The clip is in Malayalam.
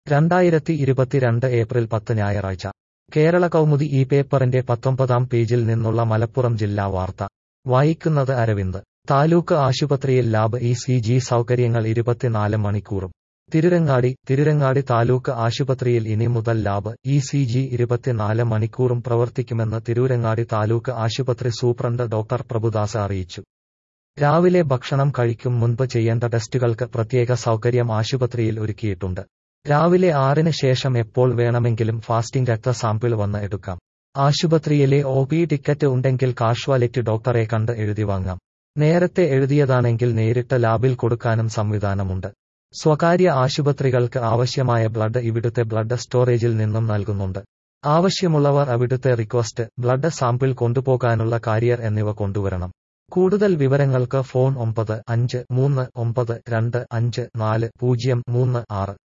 രണ്ടായിരത്തി ഇരുപത്തിരണ്ട് ഏപ്രിൽ പത്ത് ഞായറാഴ്ച കേരള കൗമുദി ഈ പേപ്പറിന്റെ പത്തൊമ്പതാം പേജിൽ നിന്നുള്ള മലപ്പുറം ജില്ലാ വാർത്ത വായിക്കുന്നത് അരവിന്ദ് താലൂക്ക് ആശുപത്രിയിൽ ലാബ് ഇ സി ജി സൗകര്യങ്ങൾ ഇരുപത്തിനാല് മണിക്കൂറും തിരുരങ്ങാടി തിരുരങ്ങാടി താലൂക്ക് ആശുപത്രിയിൽ ഇനി മുതൽ ലാബ് ഇ സി ജി ഇരുപത്തിനാല് മണിക്കൂറും പ്രവർത്തിക്കുമെന്ന് തിരൂരങ്ങാടി താലൂക്ക് ആശുപത്രി സൂപ്രണ്ട് ഡോക്ടർ പ്രഭുദാസ് അറിയിച്ചു രാവിലെ ഭക്ഷണം കഴിക്കും മുൻപ് ചെയ്യേണ്ട ടെസ്റ്റുകൾക്ക് പ്രത്യേക സൗകര്യം ആശുപത്രിയിൽ ഒരുക്കിയിട്ടുണ്ട് രാവിലെ ആറിന് ശേഷം എപ്പോൾ വേണമെങ്കിലും ഫാസ്റ്റിംഗ് രക്തസാമ്പിൾ വന്ന് എടുക്കാം ആശുപത്രിയിലെ ഒ പി ടിക്കറ്റ് ഉണ്ടെങ്കിൽ കാഷ്വാലിറ്റി ഡോക്ടറെ കണ്ട് എഴുതി വാങ്ങാം നേരത്തെ എഴുതിയതാണെങ്കിൽ നേരിട്ട് ലാബിൽ കൊടുക്കാനും സംവിധാനമുണ്ട് സ്വകാര്യ ആശുപത്രികൾക്ക് ആവശ്യമായ ബ്ലഡ് ഇവിടുത്തെ ബ്ലഡ് സ്റ്റോറേജിൽ നിന്നും നൽകുന്നുണ്ട് ആവശ്യമുള്ളവർ അവിടുത്തെ റിക്വസ്റ്റ് ബ്ലഡ് സാമ്പിൾ കൊണ്ടുപോകാനുള്ള കാരിയർ എന്നിവ കൊണ്ടുവരണം കൂടുതൽ വിവരങ്ങൾക്ക് ഫോൺ ഒമ്പത് അഞ്ച് മൂന്ന് ഒമ്പത് രണ്ട് അഞ്ച് നാല് പൂജ്യം മൂന്ന് ആറ്